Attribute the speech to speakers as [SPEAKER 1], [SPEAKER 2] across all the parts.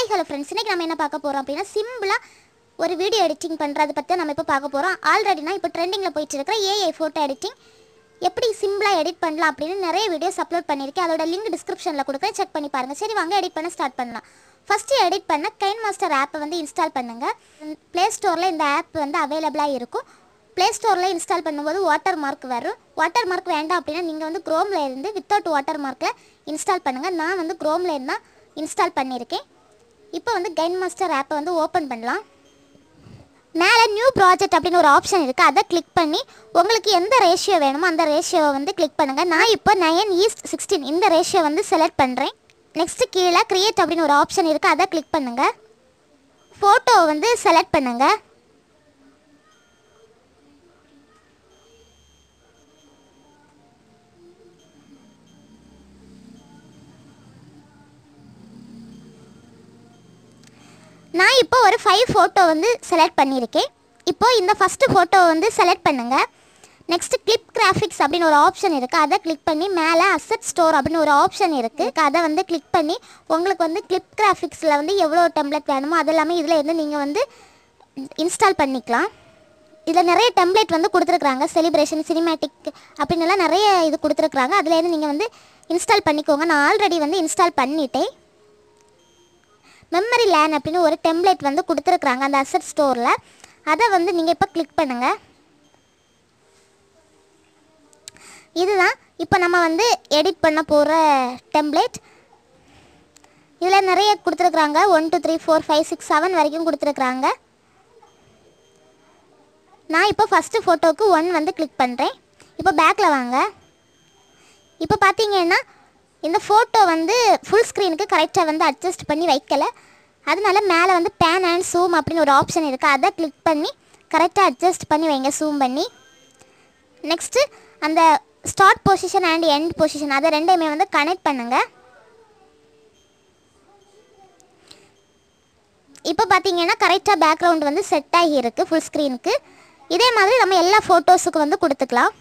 [SPEAKER 1] hi hello friends இன்றைக்கி நம்ம என்ன பார்க்க போகிறோம் அப்படின்னா சிம்பிளாக ஒரு வீடியோ எடிட்டிங் பண்ணுறது பற்றி நம்ம இப்போ பார்க்க போகிறோம் ஆல்ரெடினா இப்போ ட்ரெண்டிங்கில் போயிட்டு இருக்கிற ஏஐ ஃபோட்டோ எடிட்டிங் எப்படி சிம்பிளாக எடிட் பண்ணலாம் அப்படின்னு நிறைய வீடியோஸ் அப்லோட் பண்ணியிருக்கேன் அதோட லிங்க் டிஸ்கிரிப்ஷனில் கொடுக்குறேன் செக் பண்ணி பாருங்கள் சரி வாங்க எடிட் பண்ண ஸ்டார்ட் பண்ணலாம் ஃபஸ்ட்டு எடிட் பண்ண கைன் மாஸ்டர் ஆப்பை வந்து இன்ஸ்டால் பண்ணுங்கள் ப்ளே ஸ்டோரில் இந்த ஆப் வந்து அவைலபிளாக இருக்கும் ப்ளே ஸ்டோரில் இன்ஸ்டால் பண்ணும்போது வாட்டர் மார்க் வரும் வாட்டர் மார்க் வேண்டாம் அப்படின்னா நீங்கள் வந்து க்ரோமில் இருந்து வித்தவுட் வாட்டர் மார்க்கில் இன்ஸ்டால் பண்ணுங்கள் நான் வந்து க்ரோமில் இருந்தால் இன்ஸ்டால் பண்ணியிருக்கேன் இப்போ வந்து கைன் மாஸ்டர் ஆப்பை வந்து ஓப்பன் பண்ணலாம் மேலே நியூ ப்ராஜெக்ட் அப்படின்னு ஒரு ஆப்ஷன் இருக்குது அதை கிளிக் பண்ணி உங்களுக்கு எந்த ரேஷியோ வேணுமோ அந்த ரேஷியோவை வந்து கிளிக் பண்ணுங்கள் நான் இப்போ நயன் ஈஸ்ட் சிக்ஸ்டீன் இந்த ரேஷியோ வந்து செலக்ட் பண்ணுறேன் நெக்ஸ்ட்டு கீழே கிரியேட் அப்படின்னு ஒரு ஆப்ஷன் இருக்குது அதை கிளிக் பண்ணுங்கள் ஃபோட்டோவை வந்து செலக்ட் பண்ணுங்கள் நான் இப்போ ஒரு ஃபைவ் ஃபோட்டோ வந்து செலக்ட் பண்ணியிருக்கேன் இப்போ இந்த ஃபஸ்ட்டு ஃபோட்டோ வந்து செலக்ட் பண்ணுங்கள் நெக்ஸ்ட் கிளிப் கிராஃபிக்ஸ் அப்படின்னு ஒரு ஆப்ஷன் இருக்குது அதை கிளிக் பண்ணி மேலே அசட் ஸ்டோர் அப்படின்னு ஒரு ஆப்ஷன் இருக்குது அதை வந்து கிளிக் பண்ணி உங்களுக்கு வந்து கிளிப் கிராஃபிக்ஸில் வந்து எவ்வளோ டெம்ப்ளேட் வேணுமோ அது எல்லாமே இதில் இருந்து நீங்கள் வந்து இன்ஸ்டால் பண்ணிக்கலாம் இதில் நிறைய டெம்ப்ளேட் வந்து கொடுத்துருக்குறாங்க செலிப்ரேஷன் சினிமேட்டிக் அப்படின்னு எல்லாம் நிறைய இது கொடுத்துருக்குறாங்க அதுலேருந்து நீங்கள் வந்து இன்ஸ்டால் பண்ணிக்கோங்க நான் ஆல்ரெடி வந்து இன்ஸ்டால் பண்ணிட்டேன் மெமரி லேன் அப்படின்னு ஒரு டெம்ப்ளேட் வந்து கொடுத்துருக்குறாங்க அந்த அசட் ஸ்டோரில் அதை வந்து நீங்கள் இப்போ கிளிக் பண்ணுங்கள் இதுதான் இப்போ நம்ம வந்து எடிட் பண்ண போகிற டெம்ப்ளேட் இதில் நிறைய கொடுத்துருக்குறாங்க one two three four five six seven வரைக்கும் கொடுத்துருக்குறாங்க நான் இப்போ ஃபஸ்ட்டு ஃபோட்டோவுக்கு ஒன் வந்து கிளிக் பண்ணுறேன் இப்போ பேக்கில் வாங்க இப்போ பார்த்தீங்கன்னா இந்த ஃபோட்டோ வந்து ஃபுல் ஸ்க்ரீனுக்கு கரெக்டாக வந்து அட்ஜஸ்ட் பண்ணி வைக்கல அதனால மேலே வந்து பேன் அண்ட் zoom அப்படின்னு ஒரு ஆப்ஷன் இருக்குது அதை கிளிக் பண்ணி கரெக்டாக அட்ஜஸ்ட் பண்ணி வைங்க zoom பண்ணி நெக்ஸ்ட்டு அந்த start position and end position அதை ரெண்டையுமே வந்து கனெக்ட் பண்ணுங்கள் இப்போ பார்த்தீங்கன்னா கரெக்டாக பேக்ரவுண்ட் வந்து செட் ஆகி இருக்கு ஃபுல் ஸ்க்ரீனுக்கு இதே மாதிரி நம்ம எல்லா ஃபோட்டோஸுக்கு வந்து கொடுத்துக்கலாம்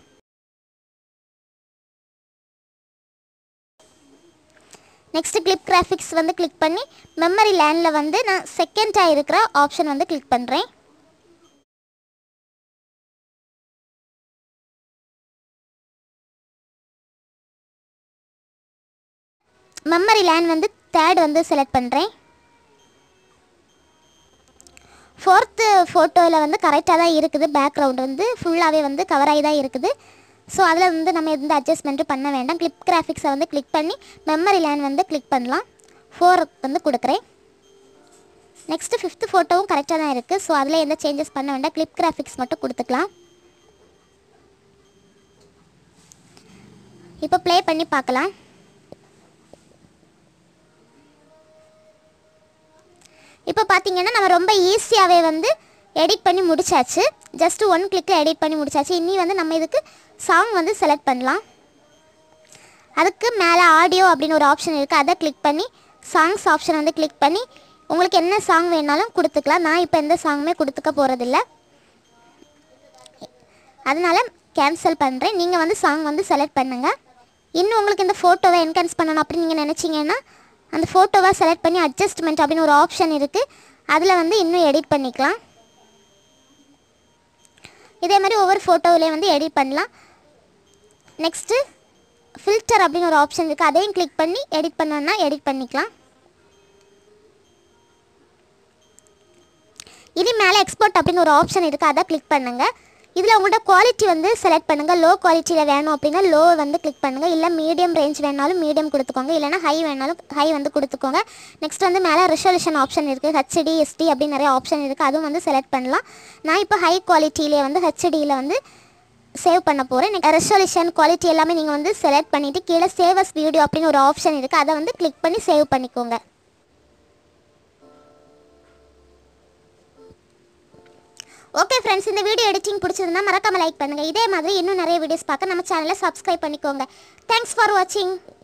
[SPEAKER 1] நெக்ஸ்ட் கிளிப் கிராஃபிக்ஸ் வந்து கிளிக் பண்ணி மெமரி லேனில் வந்து நான் செகண்டாக இருக்கிற ஆப்ஷன் வந்து கிளிக் பண்ணுறேன் மெமரி லேன் வந்து தேர்ட் வந்து செலக்ட் பண்ணுறேன் ஃபோர்த்து ஃபோட்டோவில் வந்து கரெக்டாக தான் இருக்குது பேக்ரவுண்ட் வந்து ஃபுல்லாகவே வந்து கவர் ஆகி தான் இருக்குது ஸோ அதில் வந்து நம்ம எந்த அட்ஜஸ்ட்மெண்ட்டும் பண்ண வேண்டாம் கிளிப் கிராஃபிக்ஸை வந்து கிளிக் பண்ணி மெமரி லேன் வந்து கிளிக் பண்ணலாம் ஃபோர் வந்து கொடுக்குறேன் நெக்ஸ்ட்டு ஃபிஃப்த்து ஃபோட்டோவும் கரெக்டாக தான் இருக்குது ஸோ அதில் எந்த சேஞ்சஸ் பண்ண வேண்டாம் கிளிப் கிராஃபிக்ஸ் மட்டும் கொடுத்துக்கலாம் இப்போ ப்ளே பண்ணி பார்க்கலாம் இப்போ பார்த்தீங்கன்னா நம்ம ரொம்ப ஈஸியாகவே வந்து எடிட் பண்ணி முடிச்சாச்சு ஜஸ்ட் ஒன் கிளிக்கில் எடிட் பண்ணி முடிச்சாச்சு இனி வந்து நம்ம இதுக்கு சாங் வந்து செலக்ட் பண்ணலாம் அதுக்கு மேலே ஆடியோ அப்படின்னு ஒரு ஆப்ஷன் இருக்குது அதை கிளிக் பண்ணி சாங்ஸ் ஆப்ஷன் வந்து கிளிக் பண்ணி உங்களுக்கு என்ன சாங் வேணாலும் கொடுத்துக்கலாம் நான் இப்போ எந்த சாங்குமே கொடுத்துக்க போகிறதில்ல அதனால் கேன்சல் பண்ணுறேன் நீங்கள் வந்து சாங் வந்து செலக்ட் பண்ணுங்கள் இன்னும் உங்களுக்கு இந்த ஃபோட்டோவை என்ஹான்ஸ் பண்ணணும் அப்படின்னு நீங்கள் நினச்சிங்கன்னா அந்த ஃபோட்டோவை செலக்ட் பண்ணி அட்ஜஸ்ட்மெண்ட் அப்படின்னு ஒரு ஆப்ஷன் இருக்குது அதில் வந்து இன்னும் எடிட் பண்ணிக்கலாம் இதே மாதிரி ஒவ்வொரு ஃபோட்டோவிலையும் வந்து எடிட் பண்ணலாம் நெக்ஸ்ட்டு ஃபில்டர் அப்படின்னு ஒரு ஆப்ஷன் இருக்குது அதையும் கிளிக் பண்ணி எடிட் பண்ணோன்னா எடிட் பண்ணிக்கலாம் இது மேலே எக்ஸ்போர்ட் அப்படின்னு ஒரு ஆப்ஷன் இருக்குது அதை கிளிக் பண்ணுங்கள் இதில் உங்கள்கிட்ட குவாலிட்டி வந்து செலக்ட் பண்ணுங்கள் லோ குவாலிட்டியில் வேணும் அப்படின்னா லோ வந்து கிளிக் பண்ணுங்கள் இல்லை மீடியம் ரேஞ்ச் வேணாலும் மீடியம் கொடுத்துக்கோங்க இல்லைனா ஹை வேணாலும் ஹை வந்து கொடுத்துக்கோங்க நெக்ஸ்ட் வந்து மேலே ரெசல்யூஷன் ஆப்ஷன் இருக்குது ஹெச்டி எஸ்டி அப்படின்னு நிறைய ஆப்ஷன் இருக்குது அதுவும் வந்து செலக்ட் பண்ணலாம் நான் இப்போ ஹை குவாலிட்டியிலே வந்து ஹெச்டியில் வந்து சேவ் பண்ண போகிறேன் ரெசல்யூஷன் குவாலிட்டி எல்லாமே நீங்கள் வந்து செலக்ட் பண்ணிவிட்டு கீழே சேவஸ் வீடியோ அப்படின்னு ஒரு ஆப்ஷன் இருக்குது அதை வந்து கிளிக் பண்ணி சேவ் பண்ணிக்கோங்க ஓகே ஃப்ரெண்ட்ஸ் இந்த வீடியோ எடிட்டிங் பிடிச்சிருந்தா மறக்காம லைக் பண்ணுங்கள் இதே மாதிரி இன்னும் நிறைய வீடியோஸ் பார்க்க நம்ம சேனலை சப்ஸ்கிரைப் பண்ணிக்கோங்க தேங்க்ஸ் ஃபார் வாட்சிங்